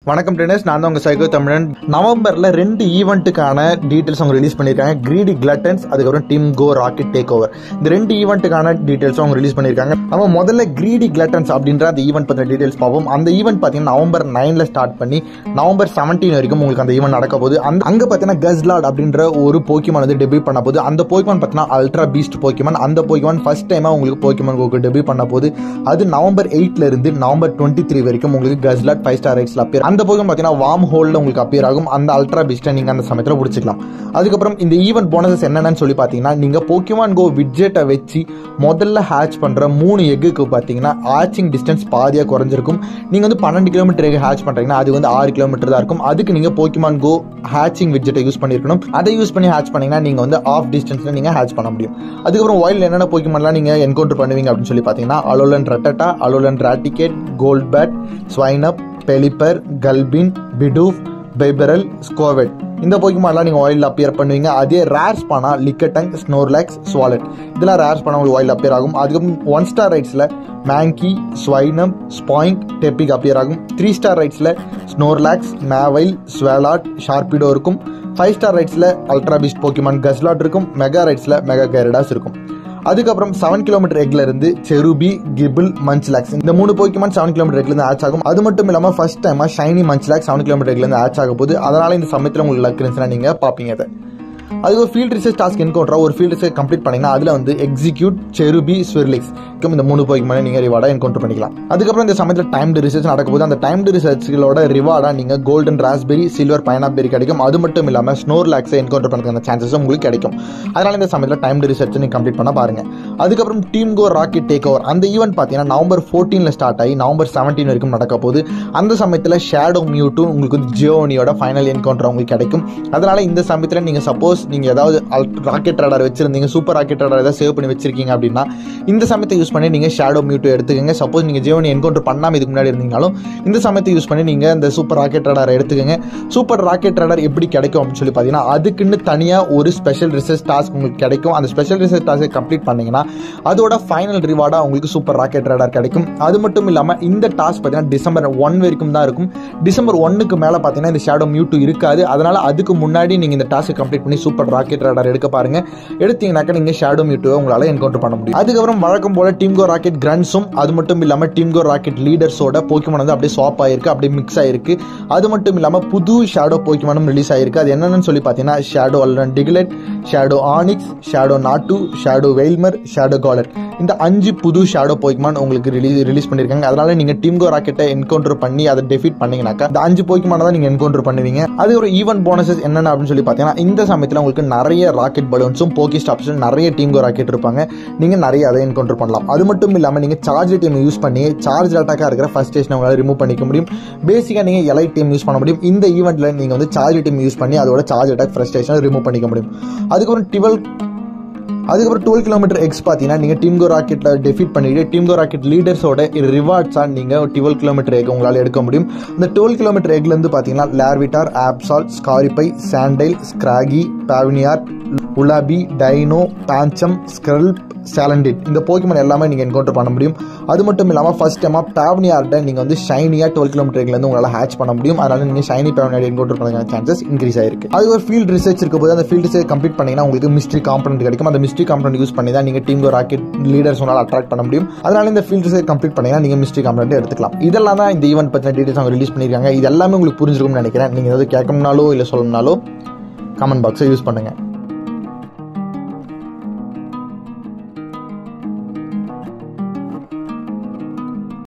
வணக்கம் ட்ரெயினர்ஸ் நான் தான் உங்கள் சைக்கோ தமிழன் நவம்பரில் ரெண்டு ஈவெண்ட்டுக்கான டீட்டெயில்ஸ் அவங்க ரிலீஸ் பண்ணியிருக்காங்க கிரீடி கிளட்டன்ஸ் அதுக்கப்புறம் team go rocket take over இந்த ரெண்டு ஈவெண்ட்டுக்கான டீட்டெயில்ஸும் அவங்க ரிலீஸ் பண்ணியிருக்காங்க நம்ம முதல்ல கிரீடி கிளட்டன்ஸ் அப்படின்ற அந்த ஈவெண்ட் பற்றின டீட்டெயில்ஸ் பார்ப்போம் அந்த ஈவெண்ட் பார்த்தீங்கன்னா நவம்பர் நைனில் ஸ்டார்ட் பண்ணி நவம்பர் செவன்டீன் வரைக்கும் உங்களுக்கு அந்த ஈவெண்ட் நடக்க போகுது அந்த அங்கே பார்த்தீங்கன்னா கஸ்லாட் அப்படின்ற ஒரு போக்கிமான் வந்து டெபியூ பண்ண போகுது அந்த போக்கிமான் பார்த்தீங்கன்னா அல்ட்ரா பீஸ்ட் போக்கிமான் அந்த போக்கிமான் ஃபர்ஸ்ட் டைமாக உங்களுக்கு போக்கிமான் கோக்கு டெபியூ பண்ண போகுது அது நவம்பர் எயிட்ல இருந்து நவம்பர் டுவெண்ட்டி த்ரீ வரைக்கும் உங்களுக்கு கஸ்லாட் ஃபைவ் ஸ்டார் ரைட்ஸில் அப்பியர் அந்த போக்கிமான் பார்த்தீங்கன்னா வார்ம் ஹோல்ல உங்களுக்கு அப்பியர் ஆகும் அந்த அல்ட்ரா பீஸ்ட்டை நீங்கள் அந்த சமயத்தில் பிடிச்சிக்கலாம் அதுக்கப்புறம் இந்த ஈவெண்ட் போனஸஸ் என்னென்னு சொல்லி பார்த்தீங்கன்னா நீங்கள் போக்கிமான் கோ விட்ஜெட்டை வச்சு முதல்ல ஹேட்ச் பண்ணுற மூணு எக்குக்கு பார்த்தீங்கன்னா ஹேச்சிங் டிஸ்டன்ஸ் பாதியாக குறைஞ்சிருக்கும் நீங்கள் வந்து பன்னெண்டு கிலோமீட்டர் எக் ஹேட்ச் பண்ணுறீங்கன்னா அது வந்து ஆறு கிலோமீட்டர் தான் இருக்கும் அதுக்கு நீங்கள் போக்கிமான் கோ ஹேச்சிங் விட்ஜெட்டை யூஸ் பண்ணியிருக்கணும் அதை யூஸ் பண்ணி ஹேட்ச் பண்ணீங்கன்னா நீங்கள் வந்து ஆஃப் டிஸ்டன்ஸில் நீங்கள் ஹேட்ச் பண்ண முடியும் அதுக்கப்புறம் வைல்ட் என்னென்ன போக்கிமான்லாம் நீங்கள் என்கவுண்டர் பண்ணுவீங்க அப்படின்னு சொல்லி பார்த்தீங்கன்னா அலோலன் ரட்டட்டா அலோலன் ராட்டிகேட் கோல்ட் பேட் ஸ்வைனப் பெலிப்பர் கல்பின் பிடூஃப் பெபரல் ஸ்கோவெட் இந்த போக்கிமான்லாம் நீங்கள் ஆயில் அப்பியர் பண்ணுவீங்க அதே ரேர்ஸ் பண்ணால் லிக்கட்டங் ஸ்னோர்லாக்ஸ் ஸ்வாலட் இதெல்லாம் ரேர்ஸ் பண்ணால் உங்களுக்கு ஆயில் அப்பியர் ஆகும் அதுக்கப்புறம் ஒன் ஸ்டார் ரைட்ஸில் மேங்கி ஸ்வைனம் ஸ்பாயிங்க் டெப்பிக் அப்பியர் ஆகும் த்ரீ ஸ்டார் ரைட்ஸில் ஸ்னோர்லாக்ஸ் மேவைல் ஸ்வேலாட் ஷார்பிடோ இருக்கும் ஃபைவ் ஸ்டார் ரைட்ஸில் அல்ட்ரா பீஸ்ட் போக்கிமான் கஸ்லாட் இருக்கும் மெகா ரைட்ஸில் மெகா கைரடாஸ் இருக்கும் அதுக்கப்புறம் செவன் கிலோமீட்டர் எக்ல இருந்து செருபி கிபிள் மஞ்ச்லாக்ஸ் இந்த மூணு போக்கிமான் செவன் கிலோமீட்டர் எக்ல இருந்து ஆச் ஆகும் அது மட்டும் இல்லாம first time shiny Munchlax seven kilometre எக்ல இருந்து ஆச் ஆக போகுது அதனால இந்த சமயத்தில் உங்களுக்கு லக் இருந்துச்சுன்னா நீங்க பாப்பீங்க அதை அது ஒரு ஃபீல்ட் ரிசர்ச் டாஸ்க் என்கவுண்டரா ஒரு ஃபீல்ட் ரிசர்ச் கம்ப்ளீட் பண்ணீங்கன்னா அதுல வந்து எக்ஸிக்யூட் செருபி ஸ்வெர்லிக்ஸ் இந்த மூணு போய்க்கு நீங்க ரிவார்டா என்கவுண்டர் பண்ணிக்கலாம் அதுக்கப்புறம் இந்த சமயத்தில் டைம்டு ரிசர்ச் நடக்கும்போது அந்த டைம்டு ரிசர்ச்களோட ரிவார்டா நீங்க கோல்டன் ராஸ்பெரி சில்வர் பைனாபெரி கிடைக்கும் அது மட்டும் இல்லாம ஸ்னோர் லாக்ஸை என்கவுண்டர் பண்ணுற சான்சஸ் உங்களுக்கு கிடைக்கும் அதனால இந்த சமயத்தில் டைம்டு ரிசர்ச் நீங்க கம்ப்ளீட் பண்ண பாருங்க அதுக்கப்புறம் team go rocket take over அந்த ஈவெண்ட் பார்த்தீங்கன்னா நவம்பர் ஃபோர்டீனில் ஸ்டார்ட் ஆகி நவம்பர் செவன்டீன் வரைக்கும் நடக்க போகுது அந்த சமயத்தில் ஷேடோ மியூட்டு உங்களுக்கு வந்து ஜியோனியோட ஃபைனல் என்கவுண்டர் உங்களுக்கு கிடைக்கும் அதனால இந்த சமயத்தில் நீங்கள் சப்போஸ் நீங்கள் ஏதாவது ராக்கெட் ரடார் வச்சிருந்தீங்க சூப்பர் ராக்கெட் ரடார் ஏதாவது சேவ் பண்ணி வச்சிருக்கீங்க அப்படின்னா இந்த சமயத்தை யூஸ் பண்ணி நீங்கள் ஷேடோ மியூட்டோ எடுத்துக்கங்க சப்போஸ் நீங்கள் ஜியோனி என்கவுண்டர் பண்ணாமல் இதுக்கு முன்னாடி இருந்தீங்கனாலும் இந்த சமயத்தை யூஸ் பண்ணி நீங்கள் இந்த சூப்பர் ராக்கெட் ரடார் எடுத்துக்கங்க சூப்பர் ராக்கெட் ரடார் எப்படி கிடைக்கும் அப்படின்னு சொல்லி பார்த்தீங்கன்னா அதுக்குன்னு தனியாக ஒரு ஸ்பெஷல் ரிசர்ச் டாஸ்க் உங்களுக்கு கிடைக்கும் அந்த ஸ்பெஷல் ரிசர்ச் டாஸ்க்கை கம்ப்ளீட் பண்ணீங்கன்னா அதோட ஃபைனல் ரிவார்டாக உங்களுக்கு சூப்பர் ராக்கெட் ரேடார் கிடைக்கும் அது மட்டும் இல்லாமல் இந்த டாஸ்க் பார்த்தீங்கன்னா டிசம்பர் ஒன் வரைக்கும் தான் இருக்கும் டிசம்பர் ஒன்னுக்கு மேலே பார்த்தீங்கன்னா இந்த ஷேடோ மியூட்டு இருக்காது அதனால அதுக்கு முன்னாடி நீங்கள் இந்த டாஸ்க்கை கம்ப்ளீட் பண்ணி சூப்பர் ராக்கெட் ரேடார் எடுக்க பாருங்க எடுத்தீங்கன்னாக்கா நீங்கள் ஷேடோ மியூட்டுவை உங்களால் என்கவுண்டர் பண்ண முடியும் அதுக்கப்புறம் வழக்கம் போல டீம் கோ ராக்கெட் கிரன்ஸும் அது மட்டும் இல்லாமல் டீம் கோ ராக்கெட் லீடர்ஸோட போக்கிமான் வந்து அப்படியே ஸ்வாப் ஆயிருக்கு அப்படியே மிக்ஸ் ஆயிருக்கு அது மட்டும் இல்லாமல் புது ஷேடோ போக்கிமானும் ரிலீஸ் ஆயிருக்கு அது என்னென்னு சொல்லி பார்த்தீங்கன்னா shadow alolan diglett shadow onix shadow natu shadow wailmer shadow காலர் இந்த அஞ்சு புது ஷேடோ போய்க்குமான் உங்களுக்கு ரிலீஸ் ரிலீஸ் பண்ணியிருக்காங்க அதனால நீங்க டீம் கோ ராக்கெட்டை என்கவுண்டர் பண்ணி அதை டெஃபீட் பண்ணீங்கன்னாக்கா இந்த அஞ்சு போய்க்குமான தான் நீங்க என்கவுண்டர் பண்ணுவீங்க அது ஒரு ஈவென்ட் போனஸஸ் என்னென்ன அப்படின்னு சொல்லி பார்த்தீங்கன்னா இந்த சமயத்தில் உங்களுக்கு நிறைய ராக்கெட் பலூன்ஸும் போக்கி ஸ்டாப்ஸும் நிறைய டீம் கோ ராக்கெட் இருப்பாங்க நீங்க நிறைய அதை என்கவுண்டர் பண்ணலாம் அது மட்டும் இல்லாமல் நீங்க சார்ஜ் டீம் யூஸ் பண்ணி சார்ஜ் அட்டாக்காக இருக்கிற ஃபர்ஸ்ட் ஸ்டேஷன் உங்களால் ரிமூவ் பண்ணிக்க முடியும் பேசிக்காக நீங்க எலை டீம் யூஸ் பண்ண முடியும் இந்த ஈவெண்ட்ல நீங்க வந்து சார்ஜ் டீம் யூஸ் பண்ணி அதோட சார்ஜ் அட்டாக் ஃப்ரஸ்ட்ரேஷனை ரிமூவ் பண்ணிக்க முடியும் அதுக்கப்புறம் டுவெல் அதுக்கப்புறம் டுவெல் கிலோமீட்டர் எக்ஸ் பார்த்தீங்கன்னா நீங்கள் டீம் கோ ராக்கெட்டில் டெஃபிட் பண்ணிட்டு டீம் கோ ராக்கெட் லீடர்ஸோட ரிவார்ட்ஸாக நீங்கள் டுவெல் கிலோமீட்டர் எக் உங்களால் எடுக்க முடியும் இந்த டுவெல் கிலோமீட்டர் எக்லேருந்து பார்த்தீங்கன்னா லேர்விட்டார் ஆப்சால் ஸ்காரிப்பை சாண்டைல் ஸ்கிராகி பாவினியார் உலாபி டைனோ பேஞ்சம் ஸ்க்ரல்ப் சேலண்டிட் இந்த போக்கிமன் எல்லாமே நீங்கள் என்கவுண்டர் பண்ண முடியும் அது மட்டும் இல்லாமல் ஃபர்ஸ்ட் டைமாக பேவ்னியார்ட்ட நீங்கள் வந்து ஷைனியாக டுவெல் கிலோமீட்டர்லேருந்து உங்களால் ஹேட்ச் பண்ண முடியும் அதனால நீங்கள் ஷைனி பேவ்னியார் என்கவுண்டர் பண்ண சான்சஸ் இன்க்ரீஸ் ஆயிருக்கு அது ஒரு ஃபீல்ட் ரிசர்ச் இருக்க போது அந்த ஃபீல்ட் ரிசர்ச் கம்ப்ளீட் பண்ணிங்கன்னா உங்களுக்கு மிஸ்ட்ரி காம்பனண்ட் கிடைக்கும் அந்த மிஸ்ட்ரி காம்பனண்ட் யூஸ் பண்ணி தான் நீங்கள் டீம் ராக்கெட் லீடர்ஸ் உங்களால் அட்ராக்ட் பண்ண முடியும் அதனால இந்த ஃபீல்ட் ரிசர்ச் கம்ப்ளீட் பண்ணிங்கன்னா நீங்கள் மிஸ்ட்ரி காம்பனண்ட் எடுத்துக்கலாம் இதெல்லாம் தான் இந்த ஈவெண்ட் பற்றின டீட்டெயில்ஸ் அவங்க ரிலீஸ் பண்ணியிருக்காங்க இது எல்லாமே உங்களுக்கு புரிஞ்சிருக்கும்னு நினைக்கிறேன் நீங்கள் ஏதாவது கேட்கணும்னாலோ இல்லை சொல்லணும்னாலோ கமெண்ட் பாக்ஸை யூஸ் பண்ணுங்கள்